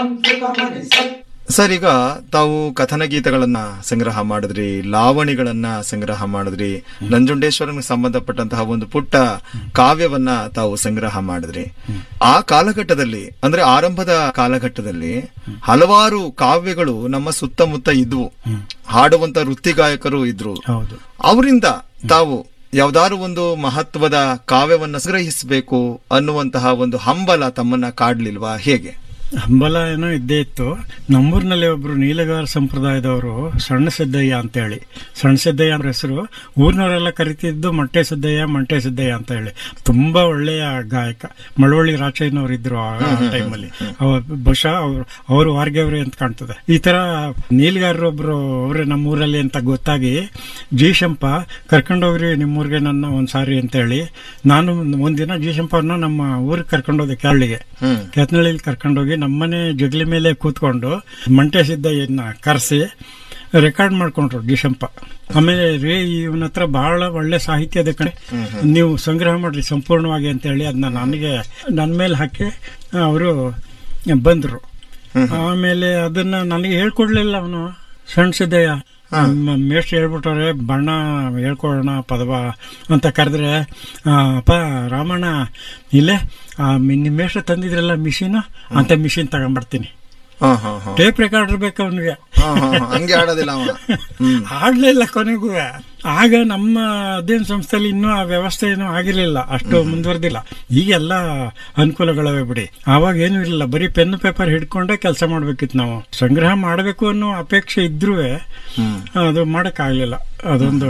Sir ಈಗ ತಾವು ಕಥನ ಗೀತೆಗಳನ್ನ ಸಂಗ್ರಹ ಮಾಡಿದ್ರಿ ಲಾವಣಿಗಳನ್ನ ಸಂಗ್ರಹ ಮಾಡಿದ್ರಿ ನಂಜುಂಡೇಶ್ವರನಿಗೆ ಸಂಬಂಧಪಟ್ಟಂತಹ ಒಂದು ಪುಟ್ಟ ಕಾವ್ಯವನ್ನ ತಾವು ಸಂಗ್ರಹ ಮಾಡಿದ್ರಿ ಆ ಕಾಲಘಟ್ಟದಲ್ಲಿ ಅಂದ್ರೆ ಆರಂಭದ ಕಾಲಘಟ್ಟದಲ್ಲಿ ಹಲವಾರು ಕಾವ್ಯಗಳು ನಮ್ಮ ಸುತ್ತಮುತ್ತ ಇದ್ವು ಹಾಡುವಂತ ವೃತ್ತಿಗಾಯಕರು ಇದ್ರು ಹೌದು ಅವರಿಂದ ತಾವು ಯಾವ್ದಾದ್ರು ಒಂದು ಮಹತ್ವದ ಕಾವ್ಯವನ್ನ ಸಂಗ್ರಹಿಸಬೇಕು ಅನ್ನುವಂತಹ ಒಂದು ಹಂಬಲ ತಮ್ಮನ್ನ ಕಾಡ್ಲಿಲ್ವಾ ಹೇಗೆ ಹಂಬಲ ಏನೋ ಇದ್ದೇ ಇತ್ತು ನಮ್ಮೂರಿನಲ್ಲಿ ಒಬ್ರು ನೀಲಗಾರ ಸಂಪ್ರದಾಯದವರು ಸಣ್ಣ ಸಿದ್ದಯ್ಯ ಅಂತ ಹೇಳಿ ಸಣ್ಣ ಸಿದ್ದಯ್ಯ ಅವ್ರ ಹೆಸರು ಊರಿನವರೆಲ್ಲ ಕರಿತಿದ್ದು ಮೊಟ್ಟೆ ಸಿದ್ದಯ್ಯ ಮಂಟೆ ಸಿದ್ದಯ್ಯ ಅಂತ ಹೇಳಿ ತುಂಬಾ ಒಳ್ಳೆಯ ಗಾಯಕ ಮಳವಳ್ಳಿ ರಾಚಯ್ಯನವ್ರು ಇದ್ರು ಆ ಟೈಮಲ್ಲಿ ಬಹುಶಃ ಅವರು ಅವರು ವಾರ್ಗೆವ್ರೆ ಅಂತ ಕಾಣ್ತದೆ ಈ ತರ ನೀಲಗಾರರೊಬ್ರು ಅವರೇ ನಮ್ಮೂರಲ್ಲಿ ಅಂತ ಗೊತ್ತಾಗಿ ಜಿ ಶಂಪ ಕರ್ಕೊಂಡೋಗ್ರಿ ನಿಮ್ಮೂರಿಗೆ ನನ್ನ ಒಂದ್ಸಾರಿ ಅಂತ ಹೇಳಿ ನಾನು ಒಂದಿನ ಜಿ ಶಂಪವ್ರನ್ನ ನಮ್ಮ ಊರಿಗೆ ಕರ್ಕೊಂಡೋದೆ ಕೇರಳಿಗೆ ಹ್ಮ್ ಕೆತ್ನಳ್ಳಿಲಿ ಕರ್ಕೊಂಡೋಗಿ ನಮ್ಮನೆ ಜಗಲಿ ಮೇಲೆ ಕೂತ್ಕೊಂಡು ಮಂಟೆ ಸಿದ್ದಯ್ಯನ ಕರೆಸಿ ರೆಕಾರ್ಡ್ ಮಾಡ್ಕೊಂಡ್ರು ಡಿಶಂಪ ಆಮೇಲೆ ರೇ ಇವನ ಹತ್ರ ಬಹಳ ಒಳ್ಳೆ ಸಾಹಿತ್ಯ ಇದೆ ಕಣೆ ನೀವು ಸಂಗ್ರಹ ಮಾಡ್ರಿ ಸಂಪೂರ್ಣವಾಗಿ ಅಂತ ಹೇಳಿ ಅದನ್ನ ನನಗೆ ನನ್ನ ಮೇಲೆ ಹಾಕಿ ಅವರು ಬಂದ್ರು ಆಮೇಲೆ ಅದನ್ನ ನನಗೆ ಹೇಳ್ಕೊಡ್ಲಿಲ್ಲ ಅವನು ಸಣ್ಣ ಸಿದ್ದಯ್ಯ ಮ- ಮೇಷ್ಟ್ರು ಹೇಳ್ಬಿಟ್ಟವ್ರೆ ಬಣ್ಣ ಹೇಳ್ಕೊಡೋಣ ಪದವ ಅಂತ ಕರೆದ್ರೆ ಆ, ಅಪ್ಪ ರಾಮಣ್ಣ ಇಲ್ಲೇ ಆ, ಮಿ- ನಿಮ್ಮ ಮೇಷ್ಟ್ರು ತಂದಿದ್ರಲ್ಲ ಮಿಷಿನ್ ಅಂತ ಮಿಷಿನ್ ತಗೊಂಡ್ಬರ್ತೀನಿ ಹಾ ಹಾ ಹಾ ಟೇಪ್ ರೆಕಾರ್ಡರ್ ಬೇಕು ಅವನಿಗೆ ಹಾ, ಹಾ, ಹಾ. ಹಂಗೆ ಆಡೋದಿಲ್ಲ ಅವ ಹ್ಮ್ ಆಡ್ಲಿಲ್ಲ ಕೊನೆಗೂ ಆಗ ನಮ್ಮ ಅಧ್ಯಯನ ಸಂಸ್ಥೆಯಲ್ಲಿ ಇನ್ನೂ ಆ ವ್ಯವಸ್ಥೆ ಏನೂ ಆಗಿರ್ಲಿಲ್ಲ ಅಷ್ಟು ಮುಂದುವರೆದಿಲ್ಲ ಈಗೆಲ್ಲ ಅನುಕೂಲಗಳವೆ ಬಿಡಿ ಆವಾಗ ಏನೂ ಇರಲಿಲ್ಲ ಬರೀ ಪೆನ್ ಪೇಪರ್ ಹಿಡ್ಕೊಂಡೇ ಕೆಲಸ ಮಾಡ್ಬೇಕಿತ್ತು ನಾವು ಸಂಗ್ರಹ ಮಾಡಬೇಕು ಅನ್ನೋ ಅಪೇಕ್ಷೆ ಇದ್ರೂ ಅದು ಮಾಡಕ್ಕಾಗ್ಲಿಲ್ಲ ಅದೊಂದು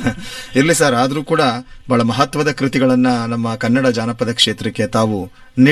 ಇರ್ಲಿ ಸರ್ ಆದ್ರೂ ಕೂಡ ಬಹಳ ಮಹತ್ವದ ಕೃತಿಗಳನ್ನ ನಮ್ಮ ಕನ್ನಡ ಜಾನಪದ ಕ್ಷೇತ್ರಕ್ಕೆ ತಾವು